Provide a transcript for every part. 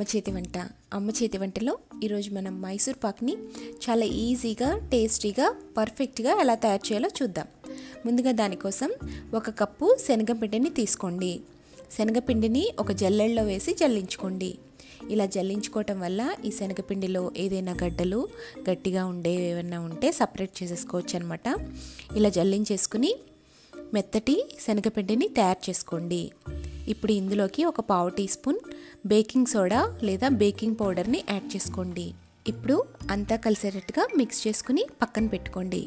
చేతి వంట అమ్మ చేతి వంటలో ఈరోజు మనం మైసూర్ పాక్ని చాలా ఈజీగా టేస్టీగా పర్ఫెక్ట్గా ఎలా తయారు చేయాలో చూద్దాం ముందుగా దానికోసం ఒక కప్పు శనగపిండిని తీసుకోండి శనగపిండిని ఒక జల్లెల్లో వేసి జల్లించుకోండి ఇలా జల్లించుకోవటం వల్ల ఈ శనగపిండిలో ఏదైనా గడ్డలు గట్టిగా ఉండే ఏమైనా ఉంటే సపరేట్ చేసేసుకోవచ్చు అనమాట ఇలా జల్లించేసుకుని మెత్తటి శనగపిండిని తయారు చేసుకోండి ఇప్పుడు ఇందులోకి ఒక పావు టీ స్పూన్ బేకింగ్ సోడా లేదా బేకింగ్ పౌడర్ని యాడ్ చేసుకోండి ఇప్పుడు అంతా కలిసేటట్టుగా మిక్స్ చేసుకుని పక్కన పెట్టుకోండి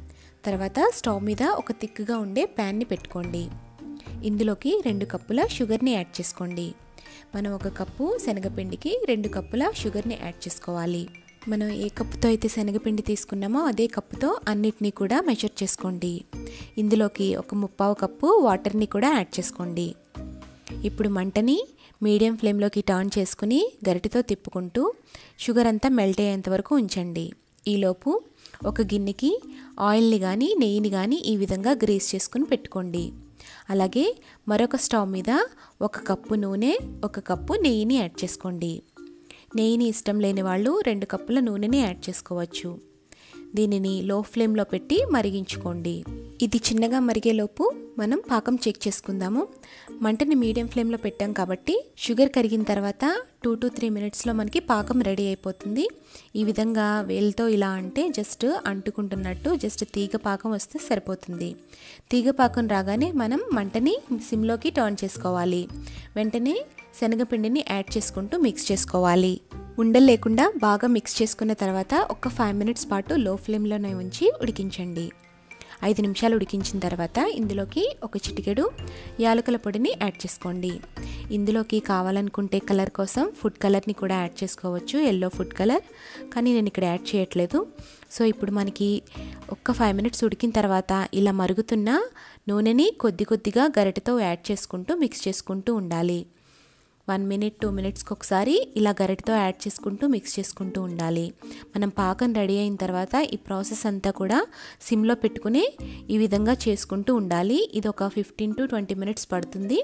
తర్వాత స్టవ్ మీద ఒక తిక్కుగా ఉండే ప్యాన్ని పెట్టుకోండి ఇందులోకి రెండు కప్పుల షుగర్ని యాడ్ చేసుకోండి మనం ఒక కప్పు శనగపిండికి రెండు కప్పుల షుగర్ని యాడ్ చేసుకోవాలి మనం ఏ కప్పుతో అయితే శనగపిండి తీసుకున్నామో అదే కప్పుతో అన్నిటినీ కూడా మెజర్ చేసుకోండి ఇందులోకి ఒక ముప్పావు కప్పు వాటర్ని కూడా యాడ్ చేసుకోండి ఇప్పుడు మంటని మీడియం ఫ్లేమ్లోకి టర్న్ చేసుకుని గరిటెతో తిప్పుకుంటూ షుగర్ అంతా మెల్ట్ అయ్యేంత వరకు ఉంచండి ఈలోపు ఒక గిన్నెకి ఆయిల్ని కానీ నెయ్యిని కానీ ఈ విధంగా గ్రీస్ చేసుకుని పెట్టుకోండి అలాగే మరొక స్టవ్ మీద ఒక కప్పు నూనె ఒక కప్పు నెయ్యిని యాడ్ చేసుకోండి నెయ్యిని ఇష్టం లేని వాళ్ళు రెండు కప్పుల నూనెని యాడ్ చేసుకోవచ్చు దీనిని లో ఫ్లేమ్లో పెట్టి మరిగించుకోండి ఇది చిన్నగా మరిగేలోపు మనం పాకం చెక్ చేసుకుందాము మంటని మీడియం ఫ్లేమ్లో పెట్టాం కాబట్టి షుగర్ కరిగిన తర్వాత టూ టు త్రీ మినిట్స్లో మనకి పాకం రెడీ అయిపోతుంది ఈ విధంగా వేలుతో ఇలా అంటే జస్ట్ అంటుకుంటున్నట్టు జస్ట్ తీగ పాకం వస్తే సరిపోతుంది తీగ పాకం రాగానే మనం మంటని సిమ్లోకి టర్న్ చేసుకోవాలి వెంటనే శనగపిండిని యాడ్ చేసుకుంటూ మిక్స్ చేసుకోవాలి ఉండలు లేకుండా బాగా మిక్స్ చేసుకున్న తర్వాత ఒక ఫైవ్ మినిట్స్ పాటు లో ఫ్లేమ్లోనే ఉంచి ఉడికించండి ఐదు నిమిషాలు ఉడికించిన తర్వాత ఇందులోకి ఒక చిటికెడు యాలకుల పొడిని యాడ్ చేసుకోండి ఇందులోకి కావాలనుకుంటే కలర్ కోసం ఫుడ్ కలర్ని కూడా యాడ్ చేసుకోవచ్చు ఎల్లో ఫుడ్ కలర్ కానీ నేను ఇక్కడ యాడ్ చేయట్లేదు సో ఇప్పుడు మనకి ఒక్క ఫైవ్ మినిట్స్ ఉడికిన తర్వాత ఇలా మరుగుతున్న నూనెని కొద్ది కొద్దిగా గరిటెతో యాడ్ చేసుకుంటూ మిక్స్ చేసుకుంటూ ఉండాలి వన్ మినిట్ టూ మినిట్స్కి ఒకసారి ఇలా గరిటతో యాడ్ చేసుకుంటూ మిక్స్ చేసుకుంటూ ఉండాలి మనం పాకం రెడీ అయిన తర్వాత ఈ ప్రాసెస్ అంతా కూడా సిమ్లో పెట్టుకుని ఈ విధంగా చేసుకుంటూ ఉండాలి ఇది ఒక ఫిఫ్టీన్ టు ట్వంటీ మినిట్స్ పడుతుంది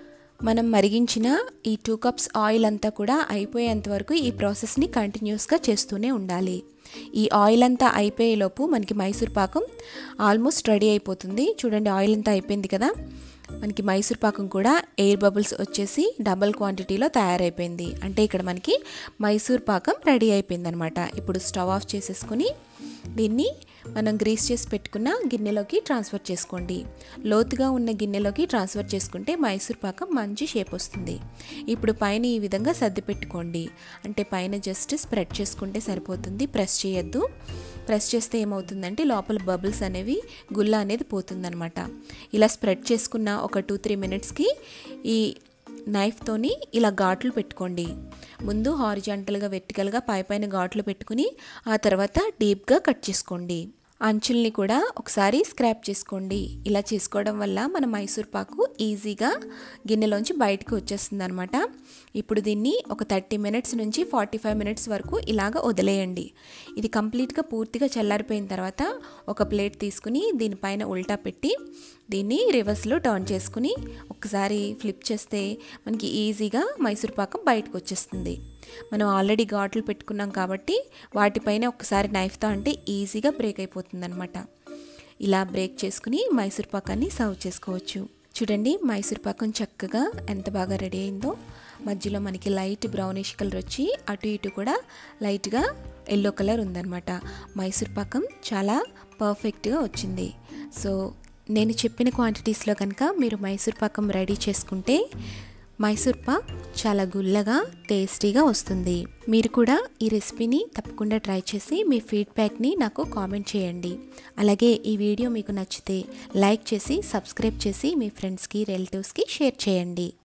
మనం మరిగించిన ఈ టూ కప్స్ ఆయిల్ అంతా కూడా అయిపోయేంత వరకు ఈ ప్రాసెస్ని కంటిన్యూస్గా చేస్తూనే ఉండాలి ఈ ఆయిల్ అంతా అయిపోయేలోపు మనకి మైసూర్ పాకం ఆల్మోస్ట్ రెడీ అయిపోతుంది చూడండి ఆయిల్ అంతా అయిపోయింది కదా మనకి మైసూర్ పాకం కూడా ఎయిర్ బబుల్స్ వచ్చేసి డబల్ క్వాంటిటీలో తయారైపోయింది అంటే ఇక్కడ మనకి మైసూర్ పాకం రెడీ అయిపోయింది అనమాట ఇప్పుడు స్టవ్ ఆఫ్ చేసేసుకుని దీన్ని మనం గ్రీస్ చేసి పెట్టుకున్న గిన్నెలోకి ట్రాన్స్ఫర్ చేసుకోండి లోతుగా ఉన్న గిన్నెలోకి ట్రాన్స్ఫర్ చేసుకుంటే మైసూర్ పాకం మంచి షేప్ వస్తుంది ఇప్పుడు పైన ఈ విధంగా సర్ది పెట్టుకోండి అంటే పైన జస్ట్ స్ప్రెడ్ చేసుకుంటే సరిపోతుంది ప్రెస్ చేయొద్దు ప్రెస్ చేస్తే ఏమవుతుందంటే లోపల బబుల్స్ అనేవి గుల్ల అనేది పోతుందనమాట ఇలా స్ప్రెడ్ చేసుకున్న ఒక టూ త్రీ మినిట్స్కి ఈ నైఫ్తోని ఇలా ఘాట్లు పెట్టుకోండి ముందు హారిజాంటల్గా వెర్టికల్గా పై పైన ఘాట్లు పెట్టుకుని ఆ తర్వాత డీప్గా కట్ చేసుకోండి అంచుల్ని కూడా ఒకసారి స్క్రాప్ చేసుకోండి ఇలా చేసుకోవడం వల్ల మన మైసూర్ పాకు ఈజీగా గిన్నెలోంచి బయటకు వచ్చేస్తుంది అనమాట ఇప్పుడు దీన్ని ఒక థర్టీ మినిట్స్ నుంచి ఫార్టీ ఫైవ్ మినిట్స్ వరకు ఇలాగ వదిలేయండి ఇది కంప్లీట్గా పూర్తిగా చల్లారిపోయిన తర్వాత ఒక ప్లేట్ తీసుకుని దీనిపైన ఉల్టా పెట్టి దీన్ని రివర్స్లో టర్న్ చేసుకుని ఒకసారి ఫ్లిప్ చేస్తే మనకి ఈజీగా మైసూర్ పాకం బయటకు వచ్చేస్తుంది మనం ఆల్రెడీ ఘాట్లు పెట్టుకున్నాం కాబట్టి వాటిపైన ఒకసారి నైఫ్తో అంటే ఈజీగా బ్రేక్ అయిపోతుంది అనమాట ఇలా బ్రేక్ చేసుకుని మైసూర్ పాకాన్ని సర్వ్ చేసుకోవచ్చు చూడండి మైసూర్ పాకం చక్కగా ఎంత బాగా రెడీ అయిందో మధ్యలో మనకి లైట్ బ్రౌనిష్ కలర్ వచ్చి అటు ఇటు కూడా లైట్గా ఎల్లో కలర్ ఉందన్నమాట మైసూర్ పాకం చాలా పర్ఫెక్ట్గా వచ్చింది సో నేను చెప్పిన క్వాంటిటీస్లో కనుక మీరు మైసూర్ పాకం రెడీ చేసుకుంటే మైసూర్ పాక్ చాలా గుల్లగా టేస్టీగా వస్తుంది మీరు కూడా ఈ రెసిపీని తప్పకుండా ట్రై చేసి మీ ఫీడ్బ్యాక్ని నాకు కామెంట్ చేయండి అలాగే ఈ వీడియో మీకు నచ్చితే లైక్ చేసి సబ్స్క్రైబ్ చేసి మీ ఫ్రెండ్స్కి రిలేటివ్స్కి షేర్ చేయండి